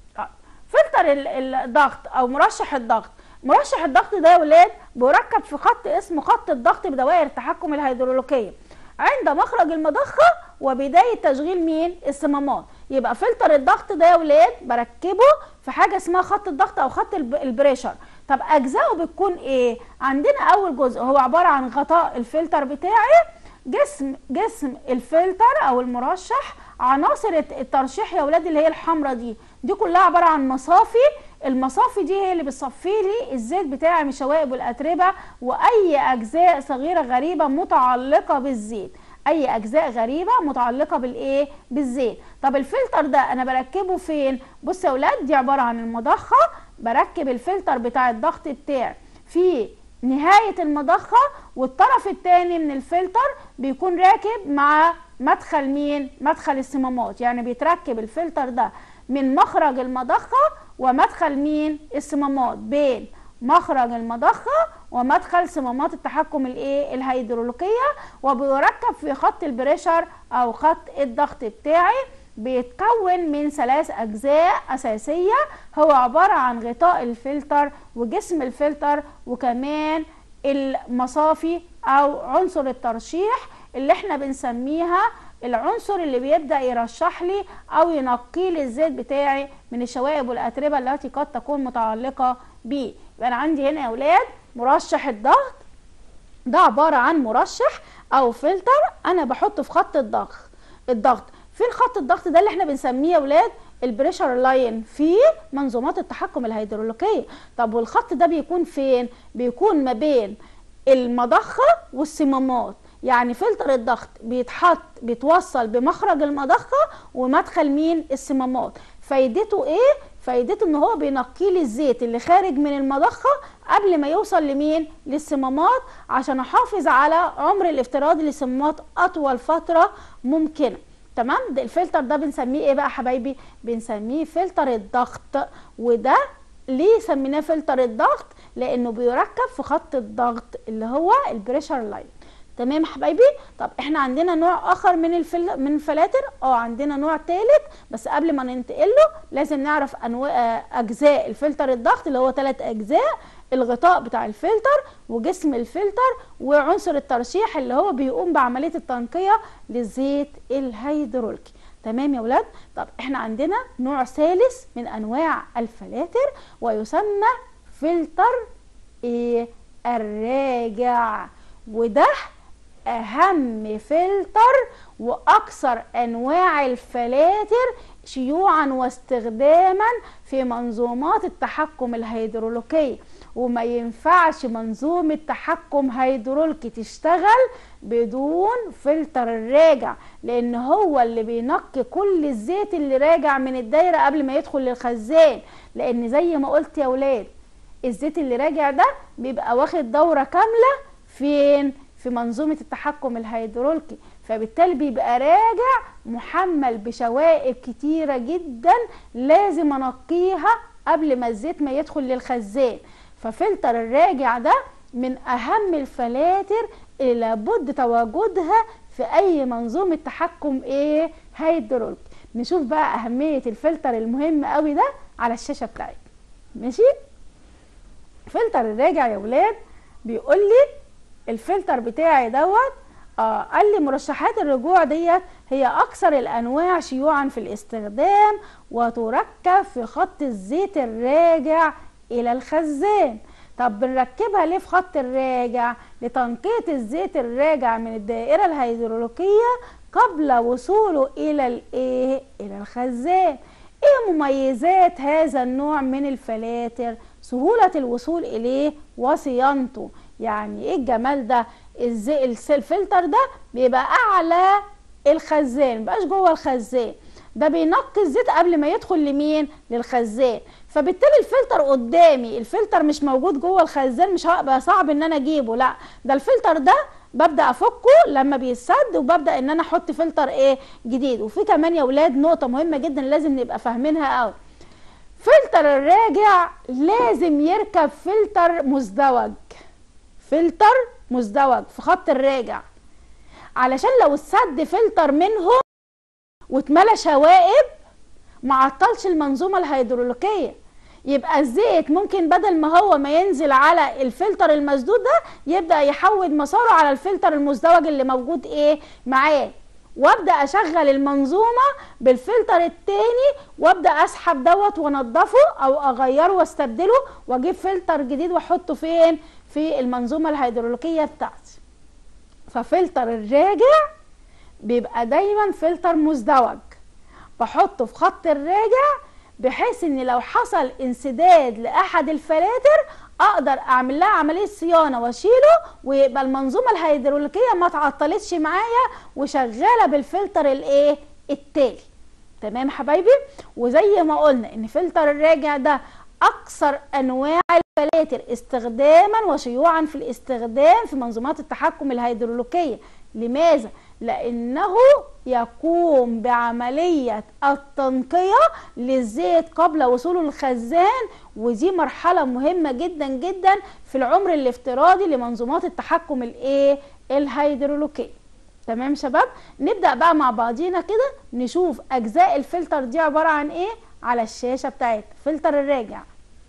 فلتر الضغط او مرشح الضغط مرشح الضغط ده يا ولاد بيركب في خط اسمه خط الضغط بدوائر التحكم الهيدروليكيه عند مخرج المضخه وبدايه تشغيل مين الصمامات يبقى فلتر الضغط ده يا ولاد بركبه في حاجه اسمها خط الضغط او خط البريشر طب اجزائه بتكون ايه عندنا اول جزء هو عباره عن غطاء الفلتر بتاعي جسم جسم الفلتر او المرشح عناصر الترشيح يا ولاد اللي هي الحمراء دي دي كلها عباره عن مصافي المصافي دي هي اللي بتصفي لي الزيت بتاعي من الشوائب والاتربه واي اجزاء صغيره غريبه متعلقه بالزيت اي اجزاء غريبه متعلقه بالايه بالزيت طب الفلتر ده انا بركبه فين بص يا اولاد دي عباره عن المضخه بركب الفلتر بتاع الضغط بتاعي في نهايه المضخه والطرف الثاني من الفلتر بيكون راكب مع مدخل مين مدخل الصمامات يعني بيتركب الفلتر ده من مخرج المضخه ومدخل مين الصمامات بين مخرج المضخه ومدخل صمامات التحكم الايه الهيدروليكيه وبيركب في خط البريشر او خط الضغط بتاعي بيتكون من ثلاث اجزاء اساسيه هو عباره عن غطاء الفلتر وجسم الفلتر وكمان المصافي او عنصر الترشيح اللي احنا بنسميها العنصر اللي بيبدا يرشح لي او ينقي لي الزيت بتاعي من الشوائب والاتربه التي قد تكون متعلقه بيه يبقى انا عندي هنا يا اولاد مرشح الضغط ده عباره عن مرشح او فلتر انا بحطه في خط الضغط الضغط فين خط الضغط ده اللي احنا بنسميه يا اولاد البريشر لاين في منظومات التحكم الهيدروليكيه طب والخط ده بيكون فين بيكون ما بين المضخه والصمامات يعني فلتر الضغط بيتحط بيتوصل بمخرج المضخه ومدخل مين الصمامات فايدته ايه فايدته ان هو بينقي لي الزيت اللي خارج من المضخه قبل ما يوصل لمين للصمامات عشان احافظ على عمر الافتراضي للصمامات اطول فتره ممكنه تمام ده الفلتر ده بنسميه ايه بقى حبايبي بنسميه فلتر الضغط وده ليه سميناه فلتر الضغط لانه بيركب في خط الضغط اللي هو البريشر لاين تمام حبايبي طب احنا عندنا نوع اخر من الفل... من الفلاتر اه عندنا نوع ثالث بس قبل ما ننتقل له لازم نعرف انواع اجزاء الفلتر الضغط اللي هو ثلاث اجزاء الغطاء بتاع الفلتر وجسم الفلتر وعنصر الترشيح اللي هو بيقوم بعمليه التنقيه للزيت الهيدروليكي تمام يا ولاد طب احنا عندنا نوع ثالث من انواع الفلاتر ويسمى فلتر ايه الراجع وده اهم فلتر واكثر انواع الفلاتر شيوعا واستخداما في منظومات التحكم الهيدروليكيه وما ينفعش منظومة تحكم هيدروليكي تشتغل بدون فلتر الراجع لان هو اللي بينقي كل الزيت اللي راجع من الدايرة قبل ما يدخل للخزان لان زي ما قلت يا ولاد الزيت اللي راجع ده بيبقى واخد دورة كاملة فين في منظومة التحكم الهيدروليكي فبالتالي بيبقى راجع محمل بشوائب كتيرة جدا لازم انقيها قبل ما الزيت ما يدخل للخزان ففلتر الراجع ده من اهم الفلاتر اللي لابد تواجدها في اي منظومة تحكم ايه هيدروليكي نشوف بقى اهمية الفلتر المهم قوي ده على الشاشة بتاعتنا ماشي فلتر الراجع يا ولاد بيقول لي الفلتر بتاعي دوت آه قال لي مرشحات الرجوع ديت هي اكثر الانواع شيوعا في الاستخدام وتركب في خط الزيت الراجع الى الخزان طب بنركبها ليه في خط الراجع لتنقية الزيت الراجع من الدائرة الهيدروليكية قبل وصوله الى الايه الى الخزان ايه مميزات هذا النوع من الفلاتر سهولة الوصول اليه وصيانته يعني ايه الجمال ده ازاي الفلتر ده بيبقى اعلى الخزان مبقاش جوه الخزان ده بينقي الزيت قبل ما يدخل لمين للخزان فبالتالي الفلتر قدامي الفلتر مش موجود جوه الخزان مش هبقى صعب ان انا اجيبه لا ده الفلتر ده ببدا افكه لما بيسد وببدا ان انا احط فلتر ايه جديد وفي كمان يا ولاد نقطه مهمه جدا لازم نبقى فاهمينها قوي فلتر الراجع لازم يركب فلتر مزدوج فلتر مزدوج في خط الراجع علشان لو السد فلتر منهم واتملى شوائب ما عطلش المنظومه الهيدروليكيه يبقى الزيت ممكن بدل ما هو ما ينزل على الفلتر المسدود ده يبدا يحود مساره على الفلتر المزدوج اللي موجود ايه معاه وابدا اشغل المنظومه بالفلتر التاني وابدا اسحب دوت وانضفه او اغيره واستبدله واجيب فلتر جديد واحطه فين في المنظومه الهيدروليكيه بتاعتي ففلتر الراجع بيبقى دايما فلتر مزدوج بحطه في خط الراجع بحيث ان لو حصل انسداد لاحد الفلاتر اقدر اعمل لها عمليه صيانه واشيله ويبقى المنظومه الهيدروليكيه ما تعطلتش معايا وشغاله بالفلتر الايه التالي تمام حبايبي وزي ما قلنا ان فلتر الراجع ده اكثر انواع الفلاتر استخداما وشيوعا في الاستخدام في منظومات التحكم الهيدروليكيه لماذا لانه يقوم بعمليه التنقيه للزيت قبل وصوله للخزان ودي مرحله مهمه جدا جدا في العمر الافتراضي لمنظومات التحكم الايه الهيدروليكيه تمام شباب نبدا بقى مع بعضينا كده نشوف اجزاء الفلتر دي عباره عن ايه على الشاشه بتاعتنا فلتر الراجع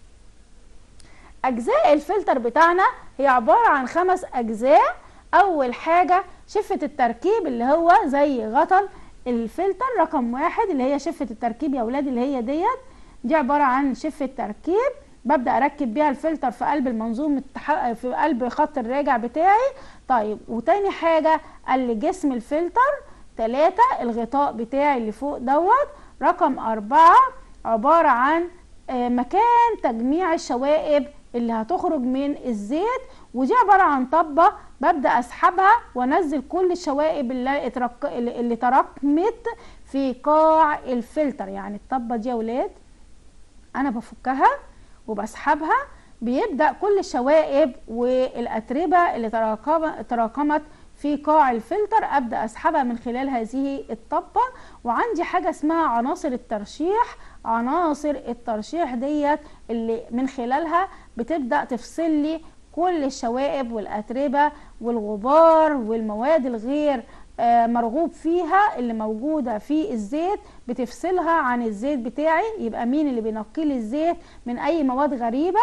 اجزاء الفلتر بتاعنا هي عباره عن خمس اجزاء اول حاجه شفه التركيب اللي هو زي غطا الفلتر رقم واحد اللي هي شفه التركيب يا ولاد اللي هي ديت دي عباره عن شفه تركيب ببدا اركب بيها الفلتر في قلب المنظومه في قلب خط الراجع بتاعي طيب وتاني حاجه قال لي جسم الفلتر ثلاثة الغطاء بتاعي اللي فوق دوت رقم أربعة عبارة عن مكان تجميع الشوائب اللي هتخرج من الزيت ودي عباره عن طبه ببدا اسحبها وانزل كل الشوائب اللي, اترك... اللي تراكمت في قاع الفلتر يعني الطبه دي يا ولاد انا بفكها وبسحبها بيبدا كل الشوائب والاتربه اللي تراكمت في قاع الفلتر ابدا اسحبها من خلال هذه الطبه وعندي حاجه اسمها عناصر الترشيح عناصر الترشيح ديت اللي من خلالها بتبدا تفصل لي كل الشوائب والاتربه والغبار والمواد الغير مرغوب فيها اللي موجوده في الزيت بتفصلها عن الزيت بتاعي يبقى مين اللي بينقي لي الزيت من اي مواد غريبه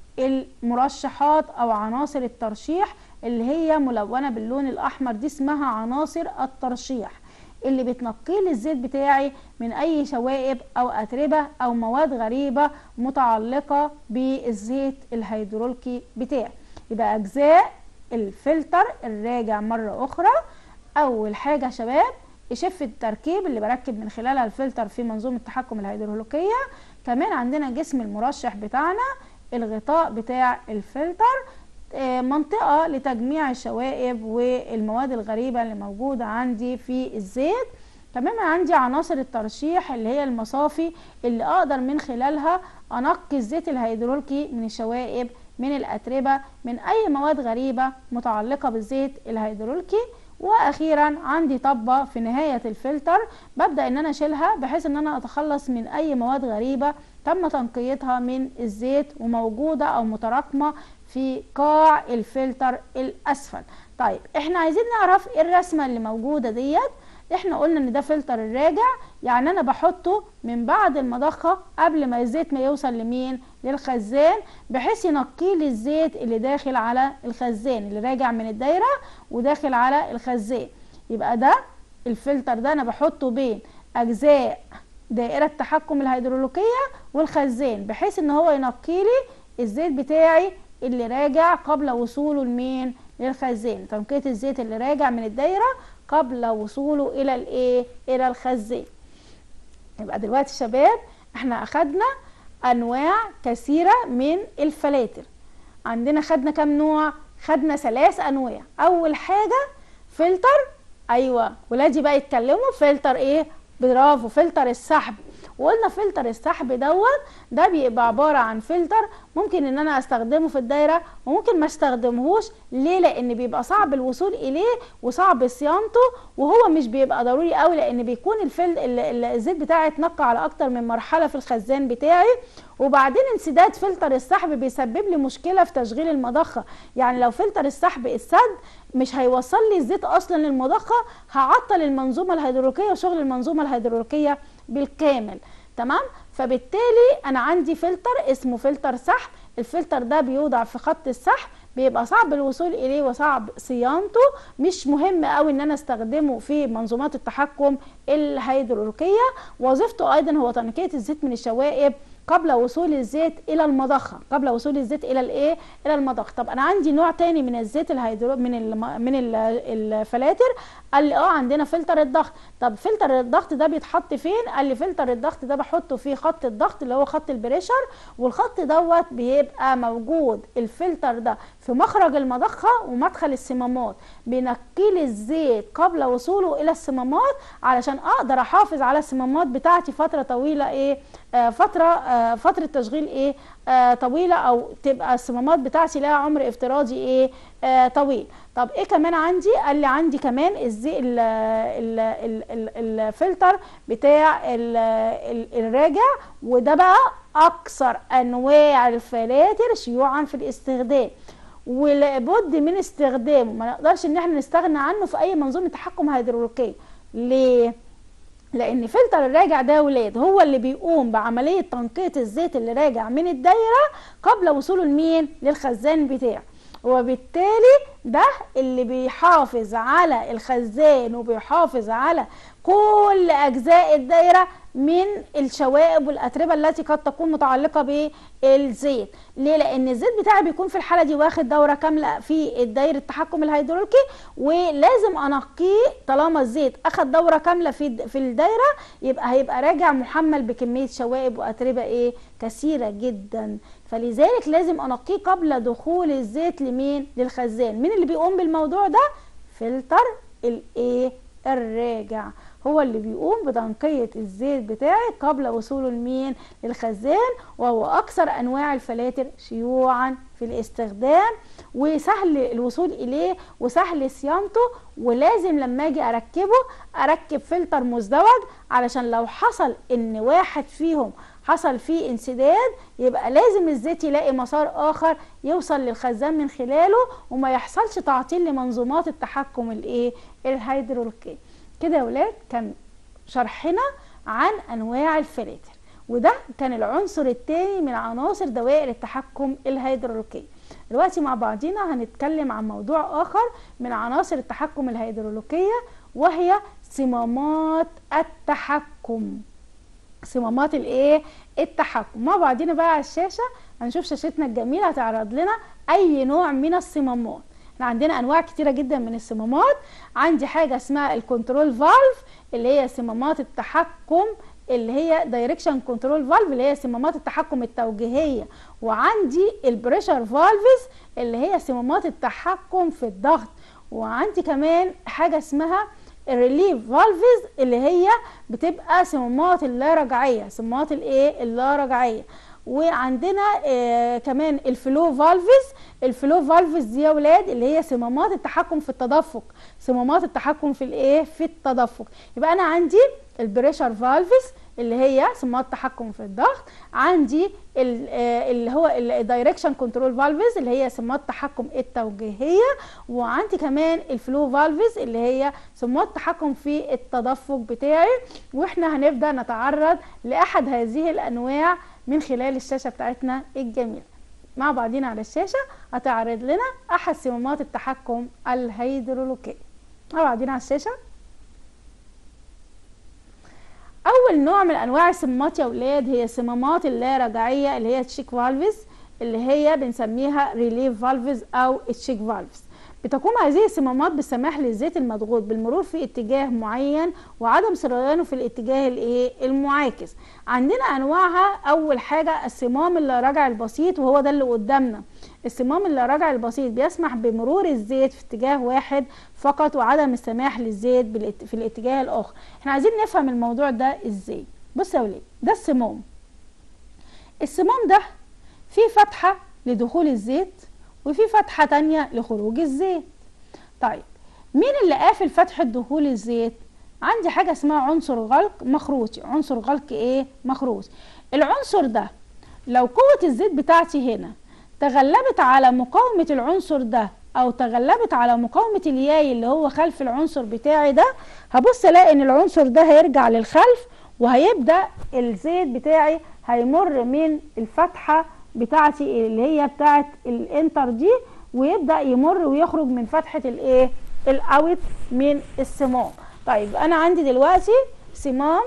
المرشحات او عناصر الترشيح اللي هي ملونه باللون الاحمر دي اسمها عناصر الترشيح اللي بتنقي لي الزيت بتاعي من اي شوائب او اتربه او مواد غريبه متعلقه بالزيت الهيدروليكي بتاعي يبقى اجزاء الفلتر الراجع مره اخرى اول حاجه يا شباب شفه التركيب اللي بركب من خلالها الفلتر في منظومه التحكم الهيدروليكيه كمان عندنا جسم المرشح بتاعنا الغطاء بتاع الفلتر منطقة لتجميع الشوائب والمواد الغريبة اللي موجودة عندي في الزيت كمان عندي عناصر الترشيح اللي هي المصافي اللي اقدر من خلالها انقي الزيت الهيدروليكي من الشوائب من الاتربة من اي مواد غريبة متعلقة بالزيت الهيدروليكي واخيرا عندي طبة في نهاية الفلتر ببدأ ان انا اشيلها بحيث ان انا اتخلص من اي مواد غريبة تم تنقيتها من الزيت وموجودة او متراكمة في قاع الفلتر الاسفل طيب احنا عايزين نعرف ايه الرسمه اللي موجوده ديت احنا قلنا ان ده فلتر الراجع يعني انا بحطه من بعد المضخه قبل ما الزيت ما يوصل لمين للخزان بحيث ينقي لي الزيت اللي داخل على الخزان اللي راجع من الدايره وداخل على الخزان يبقى ده الفلتر ده انا بحطه بين اجزاء دائره التحكم الهيدروليكيه والخزان بحيث ان هو ينقي لي الزيت بتاعي اللي راجع قبل وصوله لمين للخزان تنقية الزيت اللي راجع من الدايرة قبل وصوله الى الايه الى الخزان يبقى دلوقتي شباب احنا اخدنا انواع كثيرة من الفلاتر عندنا خدنا كام نوع خدنا ثلاث انواع اول حاجة فلتر ايوه ولادي بقى يتكلموا فلتر ايه برافو فلتر السحب وقلنا فلتر السحب دوت ده بيبقى عباره عن فلتر ممكن ان انا استخدمه في الدايره وممكن ما استخدمهوش ليه لان بيبقى صعب الوصول اليه وصعب صيانته وهو مش بيبقى ضروري قوي لان بيكون الفل الزيت بتاعي اتنقى على اكتر من مرحله في الخزان بتاعي وبعدين انسداد فلتر السحب بيسبب لي مشكله في تشغيل المضخه يعني لو فلتر السحب اتسد مش هيوصل لي الزيت اصلا للمضخه هعطل المنظومه الهيدروليكيه وشغل المنظومه الهيدروليكيه بالكامل تمام فبالتالي انا عندي فلتر اسمه فلتر سحب الفلتر ده بيوضع في خط السحب بيبقى صعب الوصول اليه وصعب صيانته مش مهم قوي ان انا استخدمه في منظومات التحكم الهيدروليكيه وظيفته ايضا هو تنقيه الزيت من الشوائب قبل وصول الزيت الى المضخه قبل وصول الزيت الى الايه الى المضخه طب انا عندي نوع تاني من الزيت الهيدرو من الم... من الفلاتر قال لي اه عندنا فلتر الضغط طب فلتر الضغط ده بيتحط فين قال لي فلتر الضغط ده بحطه في خط الضغط اللي هو خط البريشر والخط دوت بيبقى موجود الفلتر ده في مخرج المضخه ومدخل الصمامات بينقي لي الزيت قبل وصوله الى الصمامات علشان اقدر احافظ على الصمامات بتاعتي فتره طويله ايه آه فتره آه فتره تشغيل ايه آه طويله او تبقى الصمامات بتاعتي لها عمر افتراضي ايه آه طويل طب ايه كمان عندي قال لي عندي كمان الزي ال ال ال ال الفلتر بتاع ال ال الراجع وده بقى اكثر انواع الفلاتر شيوعا في الاستخدام ولابد من استخدامه ما نقدرش ان احنا نستغنى عنه في اي منظومه تحكم هيدروليكيه ليه لان فلتر الراجع ده يا ولاد هو اللي بيقوم بعمليه تنقيه الزيت اللي راجع من الدايره قبل وصوله لمين للخزان بتاعه وبالتالي ده اللي بيحافظ على الخزان وبيحافظ على كل اجزاء الدايره من الشوائب والاتربه التي قد تكون متعلقه بالزيت ليه لان الزيت بتاعي بيكون في الحاله دي واخد دوره كامله في الدايره التحكم الهيدروليكي ولازم انقيه طالما الزيت اخد دوره كامله في في الدايره يبقى هيبقى راجع محمل بكميه شوائب واتربه ايه كثيره جدا فلذلك لازم انقيه قبل دخول الزيت لمين للخزان مين اللي بيقوم بالموضوع ده فلتر الايه الراجع هو اللي بيقوم بتنقية الزيت بتاعي قبل وصوله لمين للخزان وهو أكثر أنواع الفلاتر شيوعا في الاستخدام وسهل الوصول إليه وسهل صيانته ولازم لما أجي أركبه أركب فلتر مزدوج علشان لو حصل إن واحد فيهم حصل فيه انسداد يبقى لازم الزيت يلاقي مسار اخر يوصل للخزان من خلاله وما يحصلش تعطيل لمنظومات التحكم الايه الهيدروليكيه كده يا ولاد كان شرحنا عن انواع الفلاتر وده كان العنصر الثاني من عناصر دوائر التحكم الهيدروليكيه دلوقتي مع بعضينا هنتكلم عن موضوع اخر من عناصر التحكم الهيدروليكيه وهي صمامات التحكم صمامات الايه التحكم مع بعضينا بقى على الشاشه هنشوف شاشتنا الجميله هتعرض لنا اي نوع من الصمامات احنا عندنا انواع كتيره جدا من الصمامات عندي حاجه اسمها الكنترول فالف اللي هي صمامات التحكم اللي هي دايركشن كنترول فالف اللي هي صمامات التحكم التوجيهيه وعندي البريشر فالفز اللي هي صمامات التحكم في الضغط وعندي كمان حاجه اسمها الريليف فالفز اللي هي بتبقى صمامات اللا رجعيه صمامات الايه اللا رجعيه وعندنا آه كمان الفلو فالفز الفلو فالفز دي يا ولاد اللي هي صمامات التحكم في التدفق صمامات التحكم في الايه في التدفق يبقى انا عندي البريشر فالفز اللي هي صمامات التحكم في الضغط عندي اللي هو الدايركشن كنترول فالفز اللي هي صمامات التحكم التوجيهيه وعندي كمان الفلو فالفز اللي هي صمامات التحكم في التدفق بتاعي واحنا هنبدا نتعرض لاحد هذه الانواع من خلال الشاشه بتاعتنا الجميله مع بعضينا على الشاشه هتعرض لنا احد صمامات التحكم الهيدروليكيه مع بعضينا على الشاشه اول نوع من انواع الصمامات يا اولاد هي صمامات اللا رجعيه اللي هي تشيك فالفز اللي هي بنسميها ريليف فالفز او تشيك فالفز بتقوم هذه الصمامات بالسماح للزيت المضغوط بالمرور في اتجاه معين وعدم سريانه في الاتجاه الايه المعاكس عندنا انواعها اول حاجه الصمام اللي راجع البسيط وهو ده اللي قدامنا الصمام اللي راجع البسيط بيسمح بمرور الزيت في اتجاه واحد فقط وعدم السماح للزيت في الاتجاه الاخر احنا عايزين نفهم الموضوع ده ازاي بص يا ولاد ده الصمام الصمام ده فيه فتحه لدخول الزيت وفي فتحة تانية لخروج الزيت طيب مين اللي قافل فتحة دخول الزيت عندي حاجة اسمها عنصر غلق مخروطي عنصر غلق ايه مخروطي العنصر ده لو قوة الزيت بتاعتي هنا تغلبت على مقاومة العنصر ده او تغلبت على مقاومة الياي اللي هو خلف العنصر بتاعي ده هبص الاقي ان العنصر ده هيرجع للخلف وهيبدا الزيت بتاعي هيمر من الفتحه بتاعتي اللي هي بتاعت الانتر دي ويبدا يمر ويخرج من فتحه الايه الاوت من الصمام طيب انا عندي دلوقتي صمام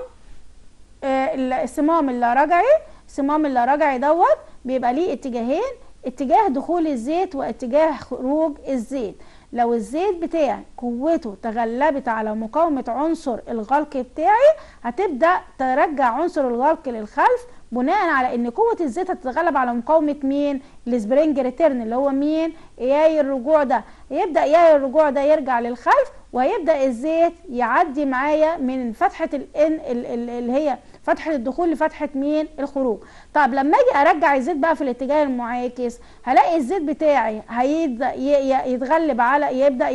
آه الصمام اللا رجعي صمام اللا رجعي دوت بيبقى ليه اتجاهين اتجاه دخول الزيت واتجاه خروج الزيت لو الزيت بتاعي قوته تغلبت على مقاومة عنصر الغلق بتاعي هتبدأ ترجع عنصر الغلق للخلف بناء على ان قوة الزيت هتتغلب على مقاومة مين السبرينج ريتيرن اللي هو مين اياي الرجوع ده يبدأ اياي الرجوع ده يرجع للخلف وهيبدأ الزيت يعدي معايا من فتحة الان اللي هي فتحة الدخول لفتحة مين الخروج طب لما اجي ارجع الزيت بقى في الاتجاه المعاكس هلاقي الزيت بتاعي هيبدا يتغلب على يبدا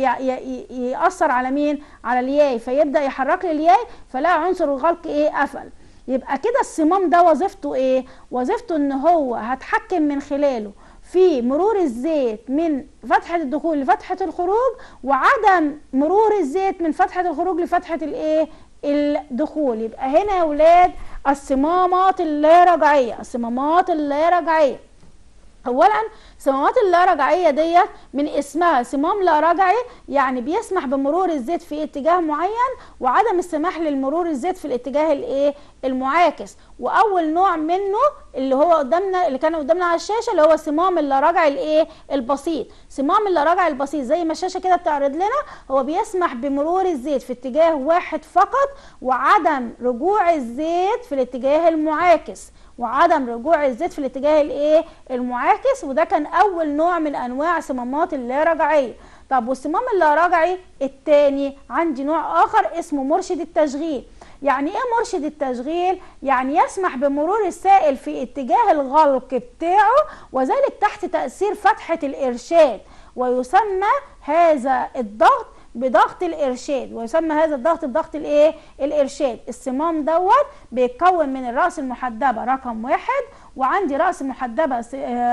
ياثر على مين على الياي فيبدا يحرك لي الياي فلاقي عنصر الغلق ايه قفل يبقى كده الصمام ده وظيفته ايه وظيفته ان هو هتحكم من خلاله في مرور الزيت من فتحة الدخول لفتحة الخروج وعدم مرور الزيت من فتحة الخروج لفتحة الايه الدخول يبقى هنا يا ولاد الصمامات اللا رجعيه الصمامات اللا رجعيه اولا صمامات اللا رجعيه ديت من اسمها صمام لا رجعي يعني بيسمح بمرور الزيت في اتجاه معين وعدم السماح للمرور الزيت في الاتجاه الايه المعاكس واول نوع منه اللي هو قدامنا اللي كان قدامنا على الشاشه اللي هو صمام اللا رجعي الايه البسيط صمام اللا رجعي البسيط زي ما الشاشه كده بتعرض لنا هو بيسمح بمرور الزيت في اتجاه واحد فقط وعدم رجوع الزيت في الاتجاه المعاكس وعدم رجوع الزيت في الاتجاه الايه المعاكس وده كان اول نوع من انواع صمامات اللا رجعيه طب والصمام اللا رجعي الثاني عندي نوع اخر اسمه مرشد التشغيل يعني ايه مرشد التشغيل يعني يسمح بمرور السائل في اتجاه الغلق بتاعه وذلك تحت تاثير فتحه الارشاد ويسمى هذا الضغط بضغط الارشاد ويسمى هذا الضغط بضغط الايه الارشاد الصمام دوت بيتكون من الراس المحدبه رقم واحد وعندي راس محدبه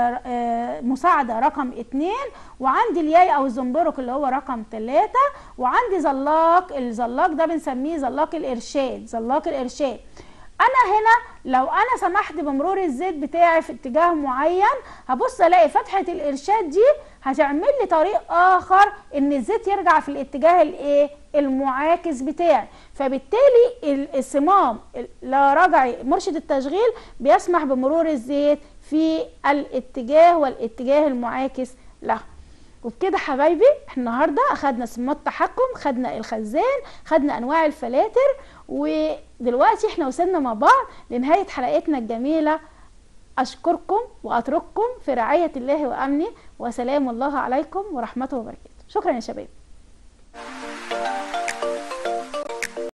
مساعده رقم اتنين وعندي الياي او الزنبرك اللي هو رقم ثلاثة وعندي زلاق الزلاق ده بنسميه زلاق الارشاد زلاق الارشاد انا هنا لو انا سمحت بمرور الزيت بتاعي في اتجاه معين هبص الاقي فتحه الارشاد دي هتعمل لي طريق اخر ان الزيت يرجع في الاتجاه الايه المعاكس بتاعي فبالتالي الصمام لا رجعي مرشد التشغيل بيسمح بمرور الزيت في الاتجاه والاتجاه المعاكس له وبكده حبايبي احنا النهارده اخدنا صمامات تحكم خدنا الخزان خدنا انواع الفلاتر ودلوقتي احنا وصلنا مع بعض لنهايه حلقتنا الجميله اشكركم واترككم في رعايه الله وامنه وسلام الله عليكم ورحمته وبركاته شكرا يا شباب